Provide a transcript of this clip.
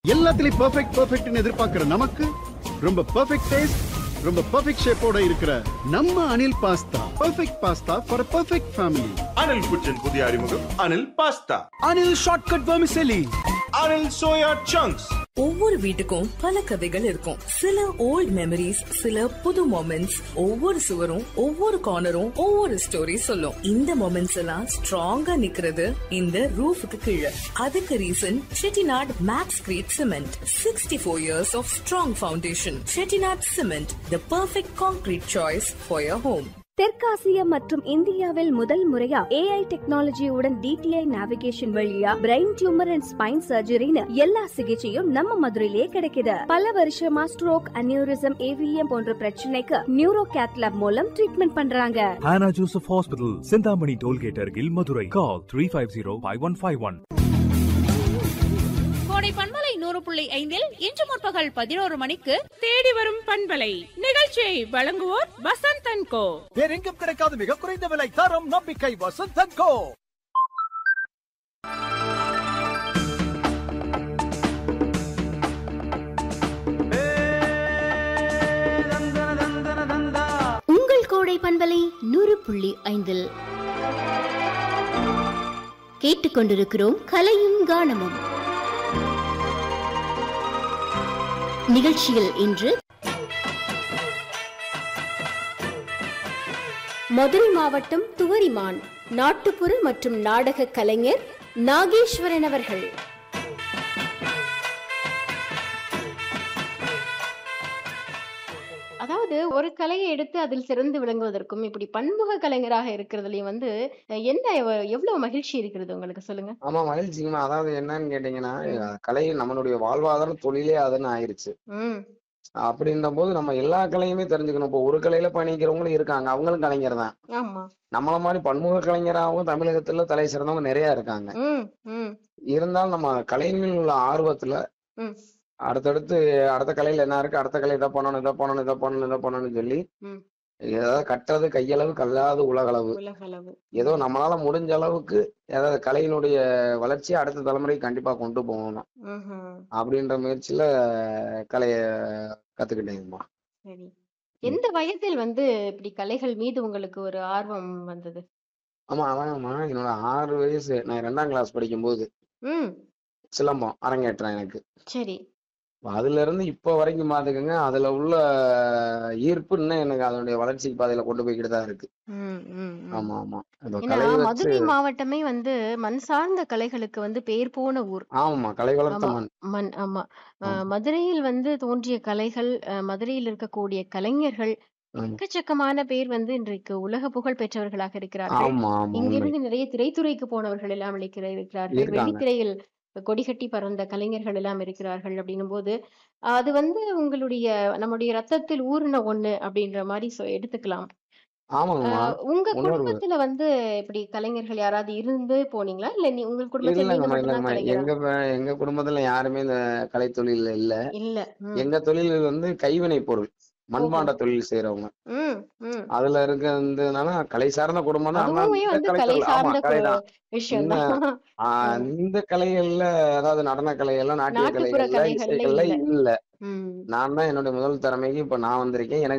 எல்லாத்துலயும் பெர்ஃபெக்ட் பெர்ஃபெக்ட்னு எதிர்பார்க்கிற நமக்கு ரொம்ப பெர்ஃபெக்ட் டேஸ்ட் ரொம்ப பெர்ஃபெக்ட் ஷேப்போட இருக்கிற நம்ம Anil pasta perfect pasta for perfect family Anil kitchen புதிய அறிமுகம் Anil pasta Anil shortcut vermicelli Anil soya chunks ஒவ்வொரு வீட்டுக்கும் பல கதைகள் இருக்கும் சில ஓல்ட் மெமரிஸ் சில புது மொமெண்ட்ஸ் ஒவ்வொரு சுவரும் ஒவ்வொரு கார்னரும் ஒவ்வொரு ஸ்டோரி சொல்லும் இந்த மொமெண்ட்ஸ் எல்லாம் ஸ்ட்ராங்கா நிக்கிறது இந்த ரூஃபுக்கு கீழே அதுக்கு reason Chettinad maxcrete cement sixty four years of strong foundation Chettinad cement the perfect concrete choice for your home தெற்காசியா மற்றும் இந்தியாவில் முதல் முறையா ஏஐ டெக்னாலஜியுடன் டிடிஐ நேவிகேஷன் வழியா பிரெயின் டியூமர் அண்ட் ஸ்பைன் சர்ஜரின்னு எல்லா சிகிச்சையும் நம்ம மதுரையிலேயே கிடைக்குது பல வருஷமா ஸ்ட்ரோக் அனியூரிசம் ஏவிஎம் போன்ற பிரச்சனைக்கு நியூரோ கேத்லாப் மூலம் ட்ரீட்மெண்ட் பண்றாங்க Hannah Joseph Hospital, Sindhamani Tollgate Argil, Madurai. Call 350-5151. கோடை பண்பலை நூறு புள்ளி ஐந்தில் இன்று முற்பகல் பதினோரு மணிக்கு தேடி வரும் பண்பலை நிகழ்ச்சியை வழங்குவோர் வசந்த் அண்ட் கோ வேறெங்கும் கிடைக்காத மிக குறைந்த விலை தரம் நம்பிக்கை வசந்தன் கோ உங்கள் கோடை பண்பலை நூறு புள்ளி ஐந்தில் கேட்டுக்கொண்டிருக்கிறோம் கலையும் கானமும் நிகழ்ச்சியில் இன்று மதுரை மாவட்டம் துவரிமான் நாட்டுப்புற மற்றும் நாடக கலைஞர் நாகேஸ்வரன் அவர்கள் அதாவது ஒரு கலையை எடுத்து அதில் சிறந்து விளங்குவதற்கும் இப்படி பன்முக கலைஞராக இருக்கிறதுலயும் வந்து அஹ், என்ன எவ- எவ்வளவு மகிழ்ச்சி இருக்கிறது உங்களுக்கு சொல்லுங்க ஆமா மகிழ்ச்சிங்கம்மா அதாவது என்னன்னு கேட்டீங்கன்னா கலை நம்மளுடைய வாழ்வாதார தொழிலே அதுன்னு ஆயிருச்சு ம் அப்படின்ற போது நம்ம எல்லா கலையுமே தெரிஞ்சுக்கணும் இப்போ ஒரு கலையில பயணிக்கிறவங்களும் இருக்காங்க அவங்களும் கலைஞர் தான் ஆமா நம்மள மாதிரி பன்முக கலைஞராகவும் தமிழகத்துல தலை சிறந்தவங்க நிறைய இருக்காங்க ம் ம் இருந்தாலும் நம்ம கலைஞர்கள் உள்ள ஆர்வத்துல ம் அடுத்தடுத்து அடுத்த கலையில என்ன இருக்கு அடுத்த கலை இதை பண்ணணும் இதை பண்ணணும் இதை பண்ணணும் இதை பண்ணணும்னு சொல்லி ம் ஏதாவது கட்டுறது கையளவு கல்லாது உலகளவு உலகளவு ஏதோ நம்மளால முடிஞ்ச அளவுக்கு ஏதாவது கலையினுடைய வளர்ச்சியை அடுத்த தலைமுறைக்கு கண்டிப்பா கொண்டு போகணும் ம்ஹும். அப்படின்ற முயற்சியில கலைய கத்துக்கிட்டேங்கம்மா சரி எந்த வயதில் வந்து இப்படி கலைகள் மீது உங்களுக்கு ஒரு ஆர்வம் வந்தது ஆமா அதான்மா என்னோட ஆறு வயசு நான் ரெண்டாம் கிளாஸ் படிக்கும்போது ம் சிலம்பம் அரங்கேற்றேன் எனக்கு சரி அதுல இருந்து இப்ப வரைக்கும் பாத்துக்கோங்க அதுல உள்ள ஈர்ப்பு இன்னும் எனக்கு அதனுடைய வளர்ச்சி பாதையில கொண்டு போய்கிட்டு தான் இருக்கு ம் ம் ம். ஆமா ஆமா இந்த ஏன்னா கலையை வச்சு மதுரை மாவட்டமே வந்து மண் சார்ந்த கலைகளுக்கு வந்து பேர் போன ஊர் ஆமா கலை வளர்த்த ஆமா மண் மண் ஆமா அஹ், ஆமா. மதுரையில் வந்து தோன்றிய கலைகள் அஹ், மதுரையில் இருக்கக்கூடிய கலைஞர்கள் ஆமா. எக்கச்சக்கமான பேர் வந்து இன்றைக்கு உலக புகழ் பெற்றவர்களாக இருக்கிறார்கள் ஆமா ஆமா உண்மை இங்கிருந்து நிறைய திரைத்துறைக்கு போனவர்கள் எல்லாம் இருக்கிற இருக்கிறார்கள் இருக்காங்க வெளித்திரையில் கொடிகட்டி பறந்த கலைஞர்கள் எல்லாம் இருக்கிறார்கள் அப்படின்னும் போது அது வந்து உங்களுடைய நம்முடைய ரத்தத்தில் ஊறின ஒண்ணு அப்படின்ற மாதிரி சொ- எடுத்துக்கலாம் ஆமாங்கம்மா அஹ், உங்க உணர்வு குடும்பத்துல வந்து இப்படி கலைஞர்கள் யாராவது இருந்து போனீங்களா இல்ல நீ உங்க குடும்பத்துல நீங்க இல்லைங்கம்மா மட்டும்தான் இல்லைங்கம்மா கலைஞரா எங்க ப- எங்க குடும்பத்துல யாருமே இந்த கலை தொழில் இல்ல இல்ல ம் எங்க தொழில் வந்து கைவினை பொருள் ஓஹோ மண்பாண்ட தொழில் செய்யறவங்க ம் ம் அதுல இருக்கிறதுனால கலை சார்ந்த குடும்பம் தான் ஆனா அதுவுமே இந்த வந்து கலை கலை தொழில் ஆமா சார்ந்த கலை தான் விஷயம் இந்த தான் ஆஹ் இந்த கலைகள்ல அதாவது நடன கலைகள்ல நாட்டிய நாட்டுப்புற கலைகள்ல கலைகள்ல இசைகள்ல இல்ல இல்ல ம் நான் தான் என்னுடைய முதல் திறமைக்கு இப்ப நான் வந்திருக்கேன் எனக்கு